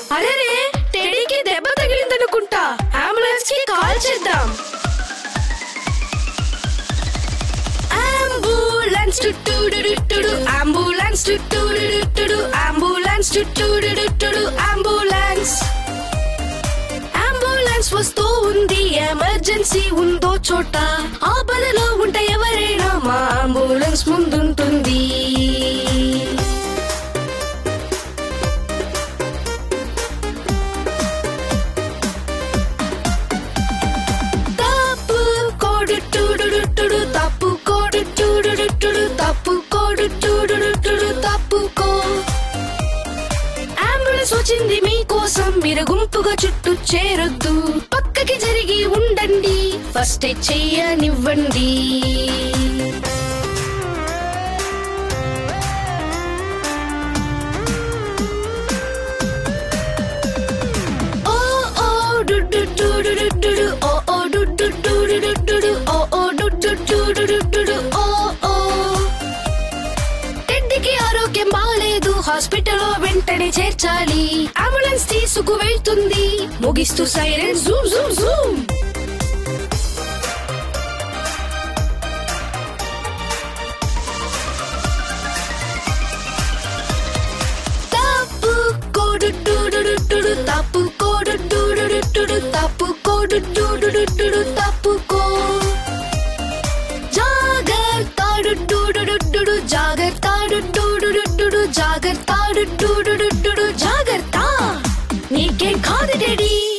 అరేరే టెడీకి దెబ్బ తగిలిందనుకుంటా అంబులెన్స్ కి కాల్ చేద్దాం అంబులెన్స్ టుట్టుడుటుడు అంబులెన్స్ టుట్టుడుటుడు అంబులెన్స్ టుట్టుడుటుడు అంబులెన్స్ అంబులెన్స్ వస్తూ ఉంది ఎమర్జెన్సీ ఉందో చోట ఆపదలో ఉంటే ఎవరైనా మా అంబులెన్స్ ముందుంటుంది తప్పు కోడు టుడుడుటుడు తప్పు కోడు టుడుడుటుడు తప్పు కోడు టుడుడుటుడు తప్పుకో అంబులెన్స్ వచ్చింది మీకోసం మీరు గుంపుగా చుట్టూ చేరొద్దు పక్కకి జరిగి ఉండండి ఫస్ట్ ఎయిడ్ చెయ్యనివ్వండి ఓ ఓ డుడ్డు డుడుడుడుడు ఓ ఓ డుడ్డు డుడుడుడుడు ఓ ఓ డుడ్డు డుడుడుడుడు ఓ ఓ టెడ్డీకి ఆరోగ్యం బాగాలేదు హాస్పిటల్లో వెంటనే చేర్చాలి అంబులెన్స్ తీసుకు వెళ్తుంది ముగిస్తూ సైరన్ జూమ్ జూమ్ జూమ్ తప్పు కోడు డుడుడుడుడు తప్పు కోడు డుడుడుడుడు తప్పు కోడు డుడుడుడుడు తప్పుకో జాగ్రత్తాడు డుడుడుడుడు జాగ్రత్తాడు డుడుడుడుడు జాగ్రత్తాడు డుడుడుడుడు జాగ్రత్త నీకేం కాదు డాడీ